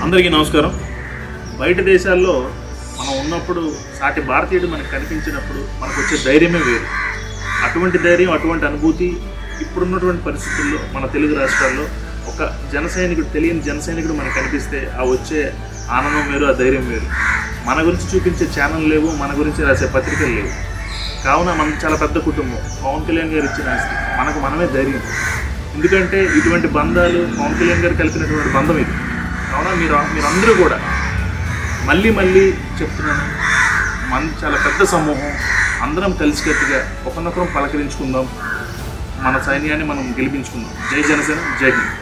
అందరికీ నమస్కారం బయట దేశాల్లో మనం ఉన్నప్పుడు సాటి భారతీయుడు మనకు కనిపించినప్పుడు మనకు వచ్చే ధైర్యమే వేరు అటువంటి ధైర్యం అటువంటి అనుభూతి ఇప్పుడున్నటువంటి పరిస్థితుల్లో మన తెలుగు రాష్ట్రాల్లో ఒక జన సైనికుడు తెలియని జన సైనికుడు మనకు కనిపిస్తే ఆ వచ్చే ఆనందం వేరు ఆ ధైర్యం వేరు మన గురించి చూపించే ఛానల్ లేవు మన గురించి రాసే పత్రికలు లేవు కావున మన చాలా పెద్ద కుటుంబం పవన్ కళ్యాణ్ గారు ఇచ్చిన ఆస్తి మనకు మనమే ధైర్యం ఎందుకంటే ఇటువంటి బంధాలు పవన్ కళ్యాణ్ గారు కలిపినటువంటి బంధం ఇది కావున మీరు మీరందరూ కూడా మళ్ళీ మళ్ళీ చెప్తున్నాను మన చాలా పెద్ద సమూహం అందరం కలిసికట్టుగా ఒకరినొకరం పలకరించుకుందాం మన సైన్యాన్ని మనం గెలిపించుకుందాం జై జనసేన జై హింద్